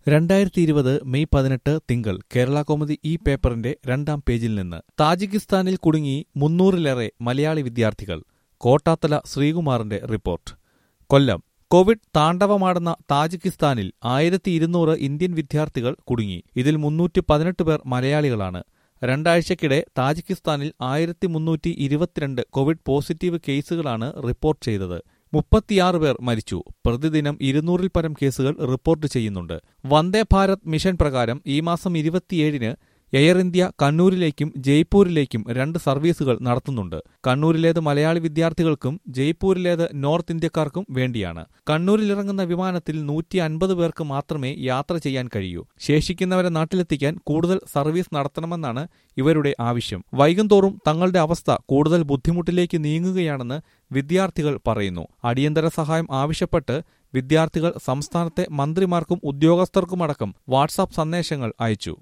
രണ്ടായിരത്തി ഇരുപത് മെയ് പതിനെട്ട് തിങ്കൾ കേരള കോമഡി ഈ പേപ്പറിന്റെ രണ്ടാം പേജിൽ നിന്ന് താജിക്കിസ്ഥാനിൽ കുടുങ്ങി മുന്നൂറിലേറെ മലയാളി വിദ്യാർത്ഥികൾ കോട്ടാത്തല ശ്രീകുമാറിന്റെ റിപ്പോർട്ട് കൊല്ലം കോവിഡ് താണ്ഡവമാടുന്ന താജിക്കിസ്ഥാനിൽ ആയിരത്തി ഇരുന്നൂറ് ഇന്ത്യൻ വിദ്യാർത്ഥികൾ കുടുങ്ങി ഇതിൽ മുന്നൂറ്റി പതിനെട്ട് പേർ മലയാളികളാണ് രണ്ടാഴ്ചക്കിടെ താജിക്കിസ്ഥാനിൽ ആയിരത്തി മുന്നൂറ്റി ഇരുപത്തിരണ്ട് കോവിഡ് പോസിറ്റീവ് കേസുകളാണ് റിപ്പോർട്ട് ചെയ്തത് മുപ്പത്തിയാറ് പേർ മരിച്ചു പ്രതിദിനം ഇരുന്നൂറിൽ പരം കേസുകൾ റിപ്പോർട്ട് ചെയ്യുന്നുണ്ട് വന്ദേ ഭാരത് മിഷൻ പ്രകാരം ഈ മാസം ഇരുപത്തിയേഴിന് എയർ ഇന്ത്യ കണ്ണൂരിലേക്കും ജയ്പൂരിലേക്കും രണ്ട് സർവീസുകൾ നടത്തുന്നുണ്ട് കണ്ണൂരിലേത് മലയാളി വിദ്യാർത്ഥികൾക്കും ജയ്പൂരിലേത് നോർത്ത് ഇന്ത്യക്കാർക്കും വേണ്ടിയാണ് കണ്ണൂരിലിറങ്ങുന്ന വിമാനത്തിൽ നൂറ്റി അൻപത് പേർക്ക് മാത്രമേ യാത്ര ചെയ്യാൻ കഴിയൂ ശേഷിക്കുന്നവരെ നാട്ടിലെത്തിക്കാൻ കൂടുതൽ സർവീസ് നടത്തണമെന്നാണ് ഇവരുടെ ആവശ്യം വൈകുന്തോറും തങ്ങളുടെ അവസ്ഥ കൂടുതൽ ബുദ്ധിമുട്ടിലേക്ക് നീങ്ങുകയാണെന്ന് വിദ്യാർത്ഥികൾ പറയുന്നു അടിയന്തര സഹായം ആവശ്യപ്പെട്ട് വിദ്യാർത്ഥികൾ സംസ്ഥാനത്തെ മന്ത്രിമാർക്കും ഉദ്യോഗസ്ഥർക്കുമടക്കം വാട്സാപ്പ് സന്ദേശങ്ങൾ അയച്ചു